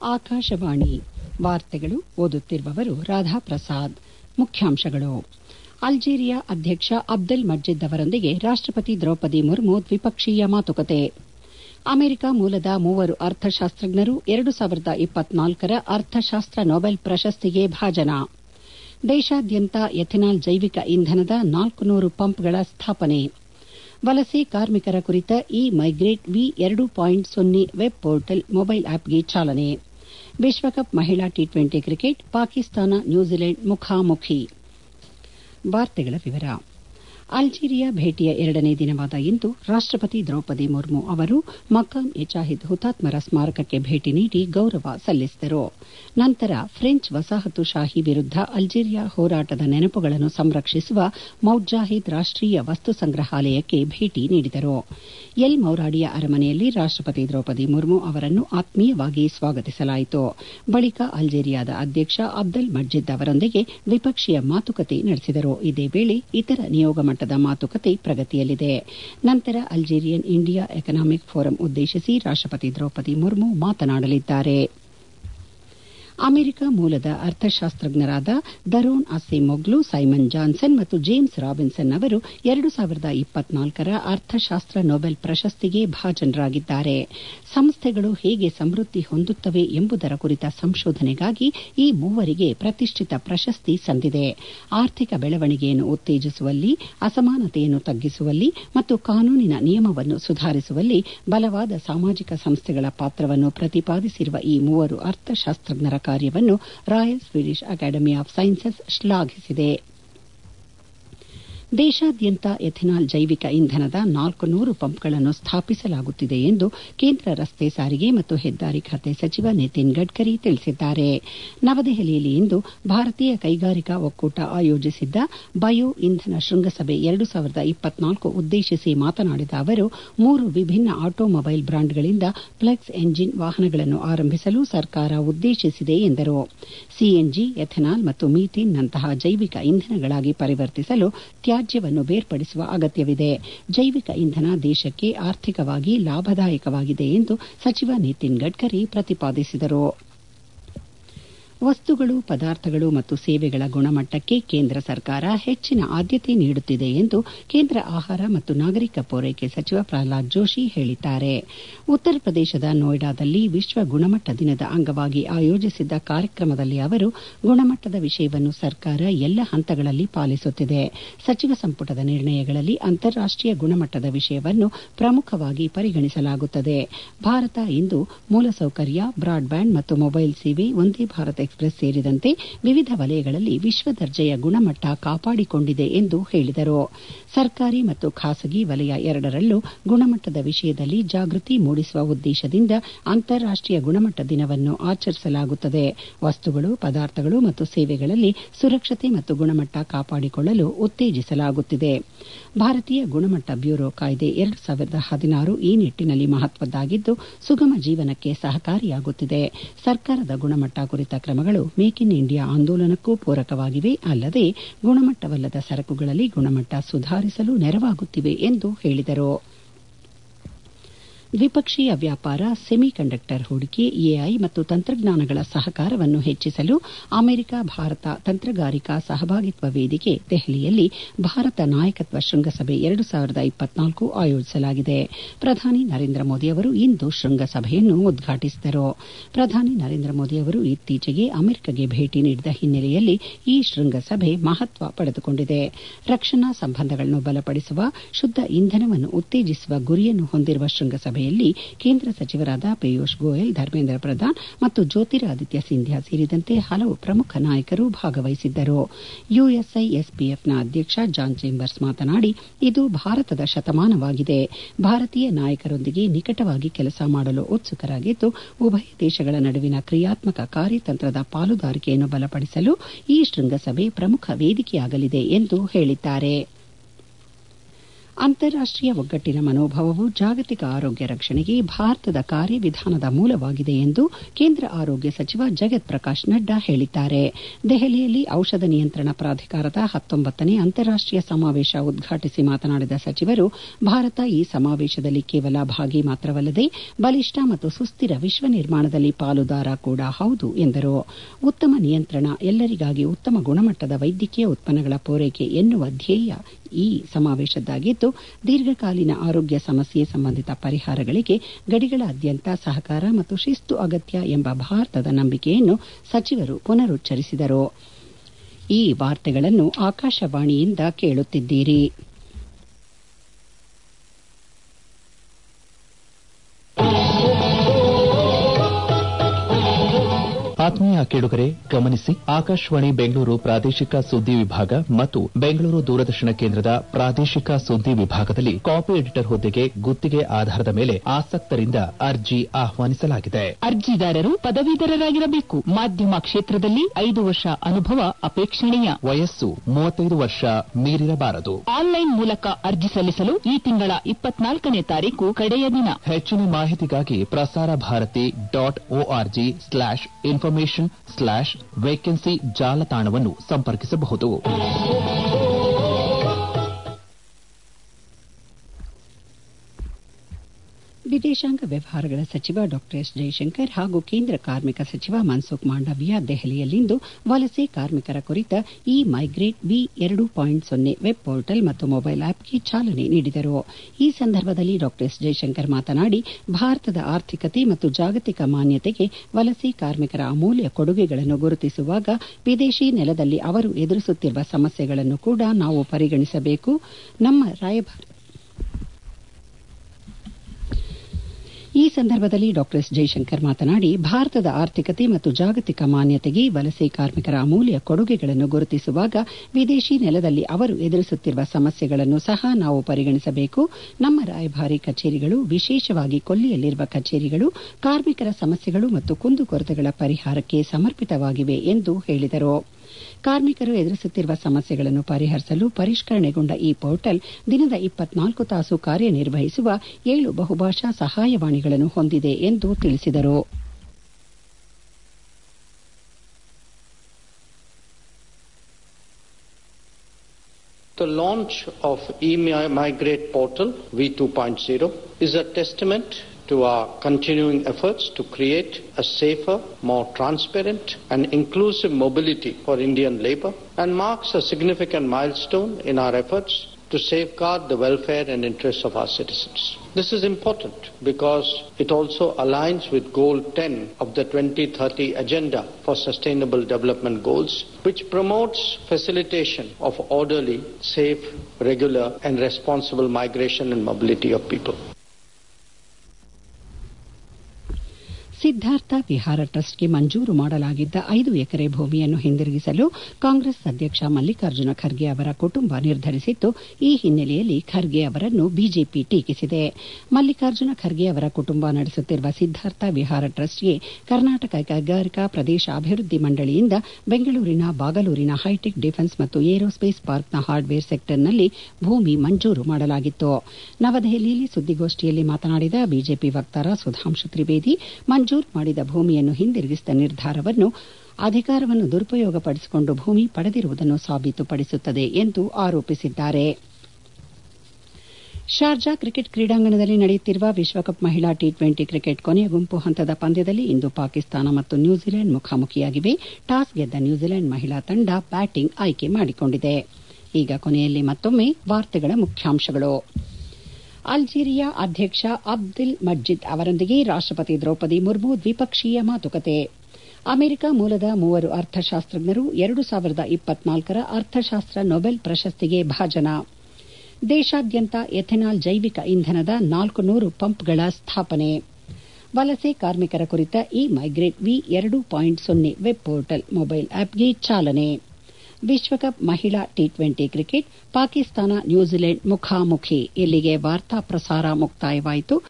ಆಕಾಶವಾಣಿ ವಾರ್ತೆಗಳು ಓದುತ್ತಿರುವವರು ರಾಧಾಪ್ರಸಾದ್ ಮುಖ್ಯಾಂಶಗಳು ಅಲ್ಜೀರಿಯಾ ಅಧ್ಯಕ್ಷ ಅಬ್ದೆಲ್ ಮಜ್ಜಿದ್ ಅವರೊಂದಿಗೆ ರಾಷ್ಟಪತಿ ದ್ರೌಪದಿ ಮುರ್ಮು ದ್ವಿಪಕ್ಷೀಯ ಮಾತುಕತೆ ಅಮೆರಿಕ ಮೂಲದ ಮೂವರು ಅರ್ಥಶಾಸ್ತ್ರಜ್ಞರು ಎರಡು ಸಾವಿರದ ಇಪ್ಪತ್ನಾಲ್ಕರ ಅರ್ಥಶಾಸ್ತ್ರ ನೊಬೆಲ್ ಪ್ರಶಸ್ತಿಗೆ ಭಾಜನ ದೇಶಾದ್ಯಂತ ಎಥೆನಾಲ್ ಜೈವಿಕ ಇಂಧನದ ನಾಲ್ಕುನೂರು ಪಂಪ್ಗಳ ಸ್ಥಾಪನೆ ವಲಸೆ ಕಾರ್ಮಿಕರ ಕುರಿತ ಇ ಮೈಗ್ರೇಟ್ ವಿ ಎರಡು ಪಾಯಿಂಟ್ ಸೊನ್ನೆ ವೆಬ್ ಪೋರ್ಟಲ್ ಮೊಬೈಲ್ ಆಪ್ಗೆ ಚಾಲನೆ ವಿಶ್ವಕಪ್ ಮಹಿಳಾ T twenty cricket Pakistan New Zealand ಮುಖಾಮುಖಿ ಅಲ್ಜೀರಿಯಾ ಭೇಟಿಯ ಎರಡನೇ ದಿನವಾದ ಇಂದು ರಾಷ್ಟಪತಿ ದ್ರೌಪದಿ ಮುರ್ಮು ಅವರು ಮಕಾಮ್ ಎ ಜಾಹಿದ್ ಹುತಾತ್ಮರ ಸ್ಮಾರಕಕ್ಕೆ ಭೇಟಿ ನೀಡಿ ಗೌರವ ಸಲ್ಲಿಸಿದರು ನಂತರ ಫ್ರೆಂಚ್ ವಸಾಹತುಶಾಹಿ ವಿರುದ್ದ ಅಲ್ಜೀರಿಯಾ ಹೋರಾಟದ ನೆನಪುಗಳನ್ನು ಸಂರಕ್ಷಿಸುವ ಮೌಜ್ಜಾಹಿದ್ ರಾಷ್ಟೀಯ ವಸ್ತು ಸಂಗ್ರಹಾಲಯಕ್ಕೆ ಭೇಟಿ ನೀಡಿದರು ಎಲ್ ಮೌರಾಡಿಯ ಅರಮನೆಯಲ್ಲಿ ರಾಷ್ಟಪತಿ ದ್ರೌಪದಿ ಮುರ್ಮು ಅವರನ್ನು ಆತ್ಮೀಯವಾಗಿ ಸ್ವಾಗತಿಸಲಾಯಿತು ಬಳಿಕ ಅಲ್ಜೀರಿಯಾದ ಅಧ್ಯಕ್ಷ ಅಬ್ದೆಲ್ ಮಜ್ಜಿದ್ ಅವರೊಂದಿಗೆ ದ್ವಿಪಕ್ಷೀಯ ಮಾತುಕತೆ ನಡೆಸಿದರು ಇದೇ ವೇಳೆ ಇತರ ನಿಯೋಗ ಮಟ್ಟದ ಮಾತುಕತೆ ಪ್ರಗತಿಯಲ್ಲಿದೆ ನಂತರ ಅಲ್ಜೀರಿಯನ್ ಇಂಡಿಯಾ ಎಕನಾಮಿಕ್ ಫೋರಂ ಉದ್ದೇಶಿಸಿ ರಾಷ್ಟಪತಿ ದ್ರೌಪದಿ ಮುರ್ಮು ಮಾತನಾಡಲಿದ್ದಾರೆ ಅಮೆರಿಕ ಮೂಲದ ಅರ್ಥಶಾಸ್ತ್ರಜ್ಞರಾದ ದರೋನ್ ಅಸ್ಸೆಮೊಗ್ಲು ಸೈಮನ್ ಜಾನ್ಸನ್ ಮತ್ತು ಜೇಮ್ಸ್ ರಾಬಿನ್ಸನ್ ಅವರು ಎರಡು ಸಾವಿರದ ಇಪ್ಪತ್ನಾಲ್ಕರ ಅರ್ಥಶಾಸ್ತ್ರ ನೊಬೆಲ್ ಪ್ರಶಸ್ತಿಗೆ ಭಾಜನರಾಗಿದ್ದಾರೆ ಸಂಸ್ಥೆಗಳು ಹೇಗೆ ಸಮೃದ್ಧಿ ಹೊಂದುತ್ತವೆ ಎಂಬುದರ ಕುರಿತ ಸಂಶೋಧನೆಗಾಗಿ ಈ ಮೂವರಿಗೆ ಪ್ರತಿಷ್ಠಿತ ಪ್ರಶಸ್ತಿ ಸಂದಿದೆ ಆರ್ಥಿಕ ಬೆಳವಣಿಗೆಯನ್ನು ಉತ್ತೇಜಿಸುವಲ್ಲಿ ಅಸಮಾನತೆಯನ್ನು ತಗ್ಗಿಸುವಲ್ಲಿ ಮತ್ತು ಕಾನೂನಿನ ನಿಯಮವನ್ನು ಸುಧಾರಿಸುವಲ್ಲಿ ಬಲವಾದ ಸಾಮಾಜಿಕ ಸಂಸ್ಥೆಗಳ ಪಾತ್ರವನ್ನು ಪ್ರತಿಪಾದಿಸಿರುವ ಈ ಮೂವರು ಅರ್ಥಶಾಸ್ತ್ರಜ್ಞರ ಕಾರ್ಯವನ್ನು Royal Swedish Academy of Sciences ಶ್ಲಾಘಿಸಿದೆ ದೇಶಾದ್ಯಂತ ಎಥೆನಾಲ್ ಜೈವಿಕ ಇಂಧನದ ನಾಲ್ಕು ನೂರು ಪಂಪ್ಗಳನ್ನು ಸ್ಥಾಪಿಸಲಾಗುತ್ತಿದೆ ಎಂದು ಕೇಂದ್ರ ರಸ್ತೆ ಸಾರಿಗೆ ಮತ್ತು ಹೆದ್ದಾರಿ ಖಾತೆ ಸಚಿವ ನಿತಿನ್ ಗಡ್ಕರಿ ತಿಳಿಸಿದ್ದಾರೆ ನವದೆಹಲಿಯಲ್ಲಿ ಇಂದು ಭಾರತೀಯ ಕೈಗಾರಿಕಾ ಒಕ್ಕೂಟ ಆಯೋಜಿಸಿದ್ದ ಬಯೋ ಇಂಧನ ಶೃಂಗಸಭೆ ಎರಡು ಸಾವಿರದ ಇಪ್ಪತ್ನಾಲ್ಕು ಉದ್ದೇಶಿಸಿ ಮಾತನಾಡಿದ ಅವರು ಮೂರು ವಿಭಿನ್ನ ಆಟೋಮೊಬೈಲ್ ಬ್ರಾಂಡ್ಗಳಿಂದ ಫ್ಲೆಕ್ಸ್ ಎಂಜಿನ್ ವಾಹನಗಳನ್ನು ಆರಂಭಿಸಲು ಸರ್ಕಾರ ಉದ್ದೇಶಿಸಿದೆ ಎಂದರು ಸಿಎನ್ಜಿ ಎಥೆನಾಲ್ ಮತ್ತು ಮೀಥೇನ್ ನಂತಹ ಜೈವಿಕ ಇಂಧನಗಳಾಗಿ ಪರಿವರ್ತಿಸಲು ತ್ಯಾಜ್ಯವನ್ನು ಬೇರ್ಪಡಿಸುವ ಅಗತ್ಯವಿದೆ ಜೈವಿಕ ಇಂಧನ ದೇಶಕ್ಕೆ ಆರ್ಥಿಕವಾಗಿ ಲಾಭದಾಯಕವಾಗಿದೆ ಎಂದು ಸಚಿವ ನಿತಿನ್ ಗಡ್ಕರಿ ಪ್ರತಿಪಾದಿಸಿದರು ವಸ್ತುಗಳು ಪದಾರ್ಥಗಳು ಮತ್ತು ಸೇವೆಗಳ ಗುಣಮಟ್ಟಕ್ಕೆ ಕೇಂದ್ರ ಸರ್ಕಾರ ಹೆಚ್ಚಿನ ಆದ್ಯತೆ ನೀಡುತ್ತಿದೆ ಎಂದು ಕೇಂದ್ರ ಆಹಾರ ಮತ್ತು ನಾಗರಿಕ ಪೂರೈಕೆ ಸಚಿವ ಪ್ರಹ್ಲಾದ್ ಜೋಶಿ ಹೇಳಿದ್ದಾರೆ ಉತ್ತರ ಪ್ರದೇಶದ ನೋಯ್ಡಾದಲ್ಲಿ ವಿಶ್ವ ಗುಣಮಟ್ಟ ದಿನದ ಅಂಗವಾಗಿ ಆಯೋಜಿಸಿದ್ದ ಕಾರ್ಯಕ್ರಮದಲ್ಲಿ ಅವರು ಗುಣಮಟ್ಟದ ವಿಷಯವನ್ನು ಸರ್ಕಾರ ಎಲ್ಲ ಹಂತಗಳಲ್ಲಿ ಪಾಲಿಸುತ್ತಿದೆ ಸಚಿವ ಸಂಪುಟದ ನಿರ್ಣಯಗಳಲ್ಲಿ ಅಂತಾರಾಷ್ಟೀಯ ಗುಣಮಟ್ಟದ ವಿಷಯವನ್ನು ಪ್ರಮುಖವಾಗಿ ಪರಿಗಣಿಸಲಾಗುತ್ತದೆ ಭಾರತ ಇಂದು ಮೂಲಸೌಕರ್ಯ ಬ್ರಾಡ್ಬ್ಯಾಂಡ್ ಮತ್ತು ಮೊಬೈಲ್ ಸೇವೆ ಒಂದೇ ಭಾರತ ಎಕ್ಸ್ಪ್ರೆಸ್ ಸೇರಿದಂತೆ ವಿವಿಧ ವಲಯಗಳಲ್ಲಿ ವಿಶ್ವದರ್ಜೆಯ ಗುಣಮಟ್ಟ ಕಾಪಾಡಿಕೊಂಡಿದೆ ಎಂದು ಹೇಳಿದರು ಸರ್ಕಾರಿ ಮತ್ತು ಖಾಸಗಿ ವಲಯ ಎರಡರಲ್ಲೂ ಗುಣಮಟ್ಟದ ವಿಷಯದಲ್ಲಿ ಜಾಗೃತಿ ಮೂಡಿಸುವ ಉದ್ದೇಶದಿಂದ ಅಂತಾರಾಷ್ಟೀಯ ಗುಣಮಟ್ಟ ದಿನವನ್ನು ಆಚರಿಸಲಾಗುತ್ತದೆ ವಸ್ತುಗಳು ಪದಾರ್ಥಗಳು ಮತ್ತು ಸೇವೆಗಳಲ್ಲಿ ಸುರಕ್ಷತೆ ಮತ್ತು ಗುಣಮಟ್ಟ ಕಾಪಾಡಿಕೊಳ್ಳಲು ಉತ್ತೇಜಿಸಲಾಗುತ್ತಿದೆ ಭಾರತೀಯ ಗುಣಮಟ್ಟ ಬ್ಯೂರೋ ಕಾಯ್ದೆ ಎರಡು ಸಾವಿರದ ಹದಿನಾರು ಈ ನಿಟ್ಟಿನಲ್ಲಿ ಮಹತ್ವದ್ದಾಗಿದ್ದು ಸುಗಮ ಜೀವನಕ್ಕೆ ಸಹಕಾರಿಯಾಗುತ್ತಿದೆ ಸರ್ಕಾರದ ಗುಣಮಟ್ಟ ಕುರಿತ ಕ್ರಮಗಳು ಮೇಕ್ ಇನ್ ಇಂಡಿಯಾ ಆಂದೋಲನಕ್ಕೂ ಪೂರಕವಾಗಿವೆ ಅಲ್ಲದೆ ಗುಣಮಟ್ಟವಲ್ಲದ ಸರಕುಗಳಲ್ಲಿ ಗುಣಮಟ್ಟ ಸುಧಾರಿಸಲು ನೆರವಾಗುತ್ತಿವೆ ಎಂದು ಹೇಳಿದರು ದ್ವಿಪಕ್ಷೀಯ ವ್ಯಾಪಾರ ಸೆಮಿ ಕಂಡಕ್ಟರ್ ಹೂಡಿಕೆ ಎಐ ಮತ್ತು ತಂತ್ರಜ್ಞಾನಗಳ ಸಹಕಾರವನ್ನು ಹೆಚ್ಚಿಸಲು ಅಮೆರಿಕ ಭಾರತ ತಂತ್ರಗಾರಿಕಾ ಸಹಭಾಗಿತ್ವ ವೇದಿಕೆ ದೆಹಲಿಯಲ್ಲಿ ಭಾರತ ನಾಯಕತ್ವ ಶೃಂಗಸಭೆ ಎರಡು ಸಾವಿರದ ಇಪ್ಪತ್ನಾಲ್ಕು ಆಯೋಜಿಸಲಾಗಿದೆ ಪ್ರಧಾನಿ ನರೇಂದ್ರ ಮೋದಿ ಅವರು ಇಂದು ಶೃಂಗಸಭೆಯನ್ನು ಉದ್ಘಾಟಿಸಿದರು ಪ್ರಧಾನಿ ನರೇಂದ್ರ ಮೋದಿ ಅವರು ಇತ್ತೀಚೆಗೆ ಅಮೆರಿಕಗೆ ಭೇಟಿ ನೀಡಿದ ಹಿನ್ನೆಲೆಯಲ್ಲಿ ಈ ಶೃಂಗಸಭೆ ಮಹತ್ವ ಪಡೆದುಕೊಂಡಿದೆ ರಕ್ಷಣಾ ಸಂಬಂಧಗಳನ್ನು ಬಲಪಡಿಸುವ ಶುದ್ದ ಇಂಧನವನ್ನು ಉತ್ತೇಜಿಸುವ ಗುರಿಯನ್ನು ಹೊಂದಿರುವ ಶೃಂಗಸಭೆ ಕೇಂದ್ರ ಸಚಿವರಾದ ಪಿಯೂಷ್ ಗೋಯಲ್ ಧರ್ಮೇಂದ್ರ ಪ್ರಧಾನ್ ಮತ್ತು ಜ್ಯೋತಿರಾದಿತ್ಯ ಸಿಂಧ್ಯಾ ಸೇರಿದಂತೆ ಹಲವು ಪ್ರಮುಖ ನಾಯಕರು ಭಾಗವಹಿಸಿದ್ದರು ಯುಎಸ್ಐ ಎಸ್ಪಿಎಫ್ನ ಅಧ್ಯಕ್ಷ ಜಾನ್ ಚೇಂಬರ್ಸ್ ಮಾತನಾಡಿ ಇದು ಭಾರತದ ಶತಮಾನವಾಗಿದೆ ಭಾರತೀಯ ನಾಯಕರೊಂದಿಗೆ ನಿಕಟವಾಗಿ ಕೆಲಸ ಮಾಡಲು ಉತ್ಸುಕರಾಗಿದ್ದು ಉಭಯ ದೇಶಗಳ ನಡುವಿನ ಕ್ರಿಯಾತ್ಮಕ ಕಾರ್ಯತಂತ್ರದ ಪಾಲುದಾರಿಕೆಯನ್ನು ಬಲಪಡಿಸಲು ಈ ಶೃಂಗಸಭೆ ಪ್ರಮುಖ ವೇದಿಕೆಯಾಗಲಿದೆ ಎಂದು ಹೇಳಿದ್ದಾರೆ ಅಂತಾರಾಷ್ಟೀಯ ಒಗ್ಗಟ್ಟಿನ ಮನೋಭಾವವು ಜಾಗತಿಕ ಆರೋಗ್ಯ ರಕ್ಷಣೆಗೆ ಭಾರತದ ಕಾರ್ಯವಿಧಾನದ ಮೂಲವಾಗಿದೆ ಎಂದು ಕೇಂದ್ರ ಆರೋಗ್ಯ ಸಚಿವ ಜಗತ್ ಪ್ರಕಾಶ್ ನಡ್ಡಾ ಹೇಳಿದ್ದಾರೆ ದೆಹಲಿಯಲ್ಲಿ ಔಷಧ ನಿಯಂತ್ರಣ ಪ್ರಾಧಿಕಾರದ ಹತ್ತೊಂಬತ್ತನೇ ಅಂತಾರಾಷ್ಟೀಯ ಸಮಾವೇಶ ಉದ್ಘಾಟಿಸಿ ಮಾತನಾಡಿದ ಸಚಿವರು ಭಾರತ ಈ ಸಮಾವೇಶದಲ್ಲಿ ಕೇವಲ ಭಾಗಿ ಮಾತ್ರವಲ್ಲದೆ ಬಲಿಷ್ಠ ಮತ್ತು ಸುಸ್ಥಿರ ವಿಶ್ವ ನಿರ್ಮಾಣದಲ್ಲಿ ಪಾಲುದಾರ ಕೂಡ ಹೌದು ಎಂದರು ಉತ್ತಮ ನಿಯಂತ್ರಣ ಎಲ್ಲರಿಗಾಗಿ ಉತ್ತಮ ಗುಣಮಟ್ಟದ ವೈದ್ಯಕೀಯ ಉತ್ಪನ್ನಗಳ ಪೂರೈಕೆ ಎನ್ನುವ ಧ್ಯೇಯ ಈ ಸಮಾವೇಶದ್ದಾಗಿದ್ದು ದೀರ್ಘಕಾಲೀನ ಆರೋಗ್ಯ ಸಮಸ್ಯೆ ಸಂಬಂಧಿತ ಪರಿಹಾರಗಳಿಗೆ ಗಡಿಗಳಾದ್ಯಂತ ಸಹಕಾರ ಮತ್ತು ಶಿಸ್ತು ಅಗತ್ಯ ಎಂಬ ಭಾರತದ ನಂಬಿಕೆಯನ್ನು ಸಚಿವರು ಪುನರುಚ್ಚರಿಸಿದರು ಈ ವಾರ್ತೆಗಳನ್ನು ಆಕಾಶವಾಣಿಯಿಂದ ಕೇಳುತ್ತಿದ್ದೀರಿ ಆತ್ಮೀಯ ಕೇಳುಗರೆ ಗಮನಿಸಿ ಆಕಾಶವಾಣಿ ಬೆಂಗಳೂರು ಪ್ರಾದೇಶಿಕ ಸುದ್ದಿ ವಿಭಾಗ ಮತ್ತು ಬೆಂಗಳೂರು ದೂರದರ್ಶನ ಕೇಂದ್ರದ ಪ್ರಾದೇಶಿಕ ಸುದ್ದಿ ವಿಭಾಗದಲ್ಲಿ ಕಾಪಿ ಎಡಿಟರ್ ಹುದ್ದೆಗೆ ಗುತ್ತಿಗೆ ಆಧಾರದ ಮೇಲೆ ಆಸಕ್ತರಿಂದ ಅರ್ಜಿ ಆಹ್ವಾನಿಸಲಾಗಿದೆ ಅರ್ಜಿದಾರರು ಪದವೀಧರರಾಗಿರಬೇಕು ಮಾಧ್ಯಮ ಕ್ಷೇತ್ರದಲ್ಲಿ ಐದು ವರ್ಷ ಅನುಭವ ಅಪೇಕ್ಷಣೀಯ ವಯಸ್ಸು ಮೂವತ್ತೈದು ವರ್ಷ ಮೀರಿರಬಾರದು ಆನ್ಲೈನ್ ಮೂಲಕ ಅರ್ಜಿ ಸಲ್ಲಿಸಲು ಈ ತಿಂಗಳ ಇಪ್ಪತ್ನಾಲ್ಕನೇ ತಾರೀಕು ಕಡೆಯ ದಿನ ಹೆಚ್ಚಿನ ಮಾಹಿತಿಗಾಗಿ Prasar Bharati dot org slash information slash vacancy ಜಾಲತಾಣವನ್ನು ಸಂಪರ್ಕಿಸಬಹುದು ವಿದೇಶಾಂಗ ವ್ಯವಹಾರಗಳ ಸಚಿವ ಡಾ ಎಸ್ ಜೈಶಂಕರ್ ಹಾಗೂ ಕೇಂದ್ರ ಕಾರ್ಮಿಕ ಸಚಿವ ಮನ್ಸುಖ್ ಮಾಂಡವಿಯಾ ದೆಹಲಿಯಲ್ಲಿಂದು ವಲಸೆ ಕಾರ್ಮಿಕರ ಕುರಿತ ಇ ಮೈಗ್ರೇಟ್ ವಿ ಎರಡು ಪಾಯಿಂಟ್ ಸೊನ್ನೆ ವೆಬ್ ಪೋರ್ಟಲ್ ಮತ್ತು ಮೊಬೈಲ್ ಆಪ್ಗೆ ಚಾಲನೆ ನೀಡಿದರು ಈ ಸಂದರ್ಭದಲ್ಲಿ ಡಾ ಎಸ್ ಜೈಶಂಕರ್ ಮಾತನಾಡಿ ಭಾರತದ ಆರ್ಥಿಕತೆ ಮತ್ತು ಜಾಗತಿಕ ಮಾನ್ಯತೆಗೆ ವಲಸೆ ಕಾರ್ಮಿಕರ ಅಮೂಲ್ಯ ಕೊಡುಗೆಗಳನ್ನು ಗುರುತಿಸುವಾಗ ವಿದೇಶಿ ನೆಲದಲ್ಲಿ ಅವರು ಎದುರಿಸುತ್ತಿರುವ ಸಮಸ್ಯೆಗಳನ್ನು ಕೂಡ ನಾವು ಪರಿಗಣಿಸಬೇಕು ನಮ್ಮ ರಾಯಭಾರ ಈ ಸಂದರ್ಭದಲ್ಲಿ ಡಾ ಎಸ್ ಜೈಶಂಕರ್ ಮಾತನಾಡಿ ಭಾರತದ ಆರ್ಥಿಕತೆ ಮತ್ತು ಜಾಗತಿಕ ಮಾನ್ಯತೆಗೆ ವಲಸೆ ಕಾರ್ಮಿಕರ ಅಮೂಲ್ಯ ಕೊಡುಗೆಗಳನ್ನು ಗುರುತಿಸುವಾಗ ವಿದೇಶಿ ನೆಲದಲ್ಲಿ ಅವರು ಎದುರಿಸುತ್ತಿರುವ ಸಮಸ್ಯೆಗಳನ್ನು ಸಹ ನಾವು ಪರಿಗಣಿಸಬೇಕು ನಮ್ಮ ರಾಯಭಾರಿ ಕಚೇರಿಗಳು ವಿಶೇಷವಾಗಿ ಕೊಲ್ಲಿಯಲ್ಲಿರುವ ಕಚೇರಿಗಳು ಕಾರ್ಮಿಕರ ಸಮಸ್ಯೆಗಳು ಮತ್ತು ಕುಂದುಕೊರತೆಗಳ ಪರಿಹಾರಕ್ಕೆ ಸಮರ್ಪಿತವಾಗಿವೆ ಎಂದು ಹೇಳಿದರು ಕಾರ್ಮಿಕರು ಎದುರಿಸುತ್ತಿರುವ ಸಮಸ್ಯೆಗಳನ್ನು ಪರಿಹರಿಸಲು ಪರಿಷ್ಕರಣೆಗೊಂಡ ಈ ಪೋರ್ಟಲ್ ದಿನದ ಇಪ್ಪತ್ನಾಲ್ಕು ತಾಸು ಕಾರ್ಯನಿರ್ವಹಿಸುವ ಏಳು ಬಹುಭಾಷಾ ಸಹಾಯವಾಣಿಗಳನ್ನು ಹೊಂದಿದೆ ಎಂದು ತಿಳಿಸಿದರು The launch of eMigrate portal v2.0 is a testament to our continuing efforts to create a safer, more transparent and inclusive mobility for Indian labour and marks a significant milestone in our efforts to safeguard the welfare and interests of our citizens. This is important because it also aligns with Goal 10 of the 2030 Agenda for Sustainable Development Goals, which promotes facilitation of orderly, safe, regular and responsible migration and mobility of people. Siddhartha ವಿಹಾರ ಟ್ರಸ್ಟ್ಗೆ ಮಂಜೂರು ಮಾಡಲಾಗಿದ್ದ ಐದು ಎಕರೆ ಭೂಮಿಯನ್ನು ಹಿಂದಿರುಗಿಸಲು ಕಾಂಗ್ರೆಸ್ ಅಧ್ಯಕ್ಷ ಮಲ್ಲಿಕಾರ್ಜುನ ಖರ್ಗೆ ಅವರ ಕುಟುಂಬ ನಿರ್ಧರಿಸಿದ್ದು ಈ ಹಿನ್ನೆಲೆಯಲ್ಲಿ ಖರ್ಗೆ ಅವರನ್ನು ಬಿಜೆಪಿ ಟೀಕಿಸಿದೆ ಮಲ್ಲಿಕಾರ್ಜುನ ಖರ್ಗೆ ಅವರ ಕುಟುಂಬ ನಡೆಸುತ್ತಿರುವ ಸಿದ್ದಾರ್ಥ ವಿಹಾರ ಟ್ರಸ್ಟ್ಗೆ ಕರ್ನಾಟಕ ಕೈಗಾರಿಕಾ ಪ್ರದೇಶ ಅಭಿವೃದ್ಧಿ ಮಂಡಳಿಯಿಂದ ಬೆಂಗಳೂರಿನ ಬಾಗಲೂರಿನ ಹೈಟೆಕ್ ಡಿಫೆನ್ಸ್ ಮತ್ತು ಏರೋಸ್ಪೇಸ್ ಪಾರ್ಕ್ನ ಹಾರ್ಡ್ವೇರ್ ಸೆಕ್ಟರ್ನಲ್ಲಿ ಭೂಮಿ ಮಂಜೂರು ಮಾಡಲಾಗಿತ್ತು ನವದೆಹಲಿಯಲ್ಲಿ ಸುದ್ದಿಗೋಷ್ಠಿಯಲ್ಲಿ ಮಾತನಾಡಿದ ಬಿಜೆಪಿ ವಕ್ತಾರ ಸುಧಾಂಶು ತ್ರಿವೇದಿ ಮಂಜೂರು ಮಾಡಿದ ಭೂಮಿಯನ್ನು ಹಿಂದಿರುಗಿಸಿದ ನಿರ್ಧಾರವನ್ನು ಅಧಿಕಾರವನ್ನು ದುರುಪಯೋಗಪಡಿಸಿಕೊಂಡು ಭೂಮಿ ಪಡೆದಿರುವುದನ್ನು ಸಾಬೀತುಪಡಿಸುತ್ತದೆ ಎಂದು ಆರೋಪಿಸಿದ್ದಾರೆ ಶಾರ್ಜಾ ಕ್ರಿಕೆಟ್ ಕ್ರೀಡಾಂಗಣದಲ್ಲಿ ನಡೆಯುತ್ತಿರುವ ವಿಶ್ವಕಪ್ ಮಹಿಳಾ ಟಿ ಟ್ವೆಂಟಿ ಕ್ರಿಕೆಟ್ ಕೊನೆಯ ಗುಂಪು ಹಂತದ ಪಂದ್ಯದಲ್ಲಿ ಇಂದು ಪಾಕಿಸ್ತಾನ ಮತ್ತು ನ್ಯೂಜಿಲೆಂಡ್ ಮುಖಾಮುಖಿಯಾಗಿವೆ ಟಾಸ್ ಗೆದ್ದ ನ್ಯೂಜಿಲೆಂಡ್ ಮಹಿಳಾ ತಂಡ ಬ್ಯಾಟಿಂಗ್ ಆಯ್ಕೆ ಮಾಡಿಕೊಂಡಿದೆ ಈಗ ಕೊನೆಯಲ್ಲಿ ಮತ್ತೊಮ್ಮೆ ವಾರ್ತೆಗಳ ಮುಖ್ಯಾಂಶಗಳು ಅಲ್ಜೀರಿಯಾ ಅಧ್ಯಕ್ಷ ಅಬ್ದಿಲ್ ಮಜ್ಜಿದ್ ಅವರೊಂದಿಗೆ ರಾಷ್ಟಪತಿ ದ್ರೌಪದಿ ಮುರ್ಮು ದ್ವಿಪಕ್ಷೀಯ ಮಾತುಕತೆ ಅಮೆರಿಕ ಮೂಲದ ಮೂವರು ಅರ್ಥಶಾಸ್ತ್ರಜ್ಞರು ಎರಡು ಸಾವಿರದ ಇಪ್ಪತ್ನಾಲ್ಕರ ಅರ್ಥಶಾಸ್ತ್ರ ನೊಬೆಲ್ ಪ್ರಶಸ್ತಿಗೆ ಭಾಜನ ದೇಶಾದ್ಯಂತ ಎಥೆನಾಲ್ ಜೈವಿಕ ಇಂಧನದ ನಾಲ್ಕು ನೂರು ಪಂಪ್ಗಳ ಸ್ಥಾಪನೆ ವಲಸೆ ಕಾರ್ಮಿಕರ ಕುರಿತ ಇ ಮೈಗ್ರೇಟ್ ವಿ ಎರಡು ಪಾಯಿಂಟ್ ಸೊನ್ನೆ ವೆಬ್ ಪೋರ್ಟಲ್ ಮೊಬೈಲ್ ಆಪ್ಗೆ ಚಾಲನೆ ವಿಶ್ವಕಪ್ ಮಹಿಳಾ T twenty cricket Pakistan New Zealand ಮುಖಾಮುಖಿ ಇಲ್ಲಿಗೆ ವಾರ್ತಾ ಪ್ರಸಾರ ಮುಕ್ತಾಯವಾಯಿತು